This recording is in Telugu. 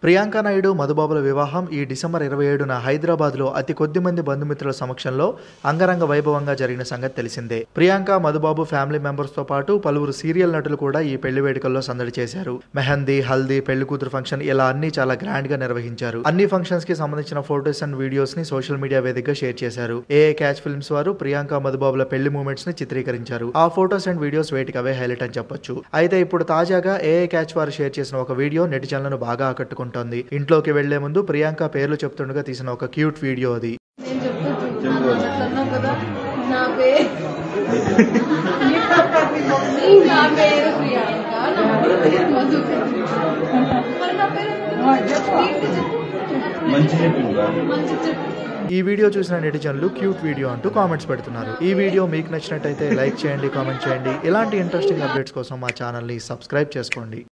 ప్రియాంక నాయుడు మధుబాబుల వివాహం ఈ డిసెంబర్ ఇరవై ఏడున హైదరాబాద్లో అతి కొద్ది మంది బంధుమిత్రుల సమక్షంలో అంగరంగ వైభవంగా జరిగిన సంగతి తెలిసిందే ప్రియాంక మధుబాబు ఫ్యామిలీ మెంబర్స్ తో పాటు పలువురు సీరియల్ నటులు కూడా ఈ పెళ్లి వేడుకల్లో సందడి చేశారు మెహందీ హల్దీ పెళ్లి కూతురు ఫంక్షన్ ఇలా అన్ని చాలా గ్రాండ్ గా నిర్వహించారు అన్ని ఫంక్షన్స్ కి సంబంధించిన ఫోటోస్ అండ్ వీడియోస్ ని సోషల్ మీడియా వేదికగా షేర్ చేశారు ఏఏ క్యాచ్ ఫిల్మ్స్ వారు ప్రియాంక మధుబాబుల పెళ్లి మూమెంట్స్ ని చిత్రీకరించారు ఆ ఫోటోస్ అండ్ వీడియోస్ వేటికి అవే హైలైట్ అని చెప్పొచ్చు అయితే ఇప్పుడు తాజాగా ఏఏ క్యాచ్ వారు షేర్ చేసిన ఒక వీడియో నెటిజన్లను బాగా ఆకట్టుకుంటోంది ఇంట్లోకి వెళ్లే ముందు ప్రియాంక పేర్లు చెప్తుండగా తీసిన ఒక క్యూట్ వీడియో అది నేను చెప్పొద్దు అన్నావు కదా నా పేరు నా పేరు ప్రియాంక నా పేరు మధు మరి నా పేరు ఏంటి చెప్పు మంచి చెప్పిందా మంచి చెప్పు ఈ వీడియో చూసిన నెటిజన్లు క్యూట్ వీడియో అంటూ కామెంట్స్ పెడుతున్నారు ఈ వీడియో మీకు నచ్చినట్టయితే లైక్ చేయండి కామెంట్ చేయండి ఇలాంటి ఇంట్రెస్టింగ్ అప్డేట్స్ కోసం మా ఛానల్ని సబ్స్క్రైబ్ చేసుకోండి